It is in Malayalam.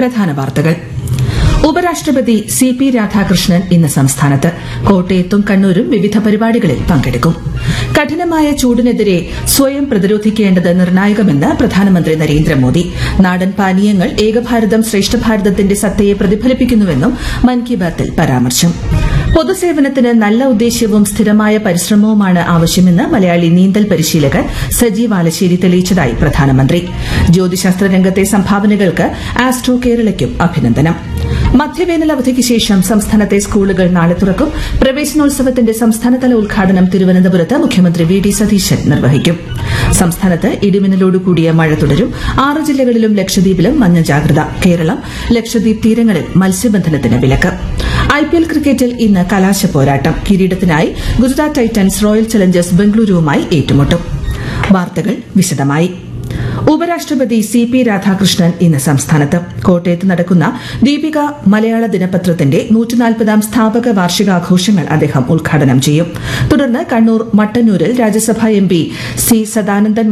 പ്രധാന വാർത്തകൾ ഉപരാഷ്ട്രപതി സി പി രാധാകൃഷ്ണൻ ഇന്ന് സംസ്ഥാനത്ത് കോട്ടയത്തും കണ്ണൂരും വിവിധ പരിപാടികളിൽ പങ്കെടുക്കും കഠിനമായ ചൂടിനെതിരെ സ്വയം പ്രതിരോധിക്കേണ്ടത് നിർണായകമെന്ന് പ്രധാനമന്ത്രി നരേന്ദ്രമോദി നാടൻ പാനീയങ്ങൾ ഏകഭാരതം ശ്രേഷ്ഠഭാരതത്തിന്റെ സത്തയെ പ്രതിഫലിപ്പിക്കുന്നുവെന്നും മൻ കി ബാത്തിൽ പരാമർശം പൊതുസേവനത്തിന് നല്ല ഉദ്ദേശ്യവും സ്ഥിരമായ പരിശ്രമവുമാണ് ആവശ്യമെന്ന് മലയാളി നീന്തൽ പരിശീലകൻ സജീവ് ആലശ്ശേരി തെളിയിച്ചതായി പ്രധാനമന്ത്രി ജ്യോതിശാസ്ത്ര രംഗത്തെ സംഭാവനകൾക്ക് ആസ്ട്രോ കേരളയ്ക്കും അഭിനന്ദനം മധ്യവേനൽ അവധിക്ക് ശേഷം സംസ്ഥാനത്തെ സ്കൂളുകൾ നാളെ തുറക്കും പ്രവേശനോത്സവത്തിന്റെ സംസ്ഥാനതല ഉദ്ഘാടനം തിരുവനന്തപുരത്ത് മുഖ്യമന്ത്രി വി ഡി സതീശൻ നിർവഹിക്കും സംസ്ഥാനത്ത് ഇടിമിന്നലോടുകൂടിയ മഴ തുടരും ആറ് ജില്ലകളിലും ലക്ഷദ്വീപിലും മഞ്ഞ ജാഗ്രത കേരളം ലക്ഷദ്വീപ് തീരങ്ങളിൽ മത്സ്യബന്ധനത്തിന് വിലക്ക് ഐപിഎൽ ക്രിക്കറ്റിൽ ഇന്ന് കലാശ പോരാട്ടം കിരീടത്തിനായി ഗുജറാത്ത് ടൈറ്റൻസ് റോയൽ ചലഞ്ചേഴ്സ് ബംഗളൂരുവുമായി ഏറ്റുമുട്ടും വാർത്തകൾ വിശദമായി ഉപരാഷ്ട്രപതി സി പി രാധാകൃഷ്ണൻ ഇന്ന് സംസ്ഥാനത്ത് കോട്ടയത്ത് നടക്കുന്ന ദീപിക മലയാള ദിനപത്രത്തിന്റെ നൂറ്റിനാൽപ്പതാം സ്ഥാപക വാർഷികാഘോഷങ്ങൾ അദ്ദേഹം ഉദ്ഘാടനം ചെയ്യും തുടർന്ന് കണ്ണൂർ മട്ടന്നൂരിൽ Rajya Sabha M P C Sadanandan